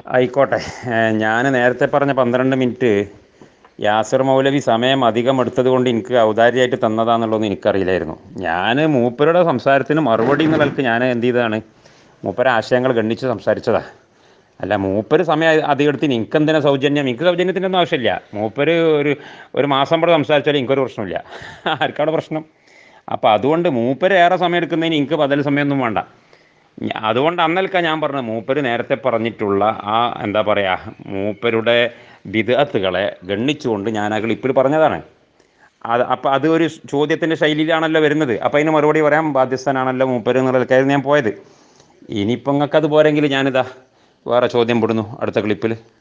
ആയിക്കോട്ടെ ഞാൻ നേരത്തെ പറഞ്ഞ പന്ത്രണ്ട് മിനിറ്റ് യാസിർ മൗലവി സമയം അധികം എടുത്തത് കൊണ്ട് എനിക്ക് ഔദാര്യമായിട്ട് തന്നതാന്നുള്ളതൊന്നും എനിക്കറിയില്ലായിരുന്നു ഞാൻ മൂപ്പരുടെ സംസാരത്തിന് മറുപടി എന്ന നിലക്ക് ഞാൻ എന്ത് ചെയ്തതാണ് മൂപ്പര ആശയങ്ങൾ ഗണ്ണിച്ച് സംസാരിച്ചതാ അല്ല മൂപ്പര് സമയം അധികം എടുത്തിന് എനിക്കെന്തിനാ സൗജന്യം എനിക്ക് സൗജന്യത്തിൻ്റെ ഒന്നും ആവശ്യമില്ല മൂപ്പര് ഒരു ഒരു മാസം കൂടെ സംസാരിച്ചാലും എനിക്കൊരു പ്രശ്നമില്ല ആർക്കാണ് പ്രശ്നം അപ്പോൾ അതുകൊണ്ട് മൂപ്പര് ഏറെ സമയം എടുക്കുന്നതിന് എനിക്ക് ബദൽ സമയമൊന്നും വേണ്ട ഞ- അതുകൊണ്ട് അന്നൽക്ക ഞാൻ പറഞ്ഞത് മൂപ്പര് നേരത്തെ പറഞ്ഞിട്ടുള്ള ആ എന്താ പറയുക മൂപ്പരുടെ വിദഗ്ധകളെ ഗണ്ണിച്ചുകൊണ്ട് ഞാൻ ആ ക്ലിപ്പിൽ പറഞ്ഞതാണ് അത് അപ്പോൾ അത് ഒരു ചോദ്യത്തിൻ്റെ ശൈലിയിലാണല്ലോ വരുന്നത് അപ്പോൾ അതിന് മറുപടി പറയാൻ ബാധ്യസ്ഥനാണല്ലോ മൂപ്പര് എന്നുള്ളതൊക്കെയായിരുന്നു ഞാൻ പോയത് ഇനിയിപ്പോൾ നിങ്ങൾക്ക് അത് പോരെങ്കിൽ ഞാനിതാ വേറെ ചോദ്യം പെടുന്നു അടുത്ത ക്ലിപ്പിൽ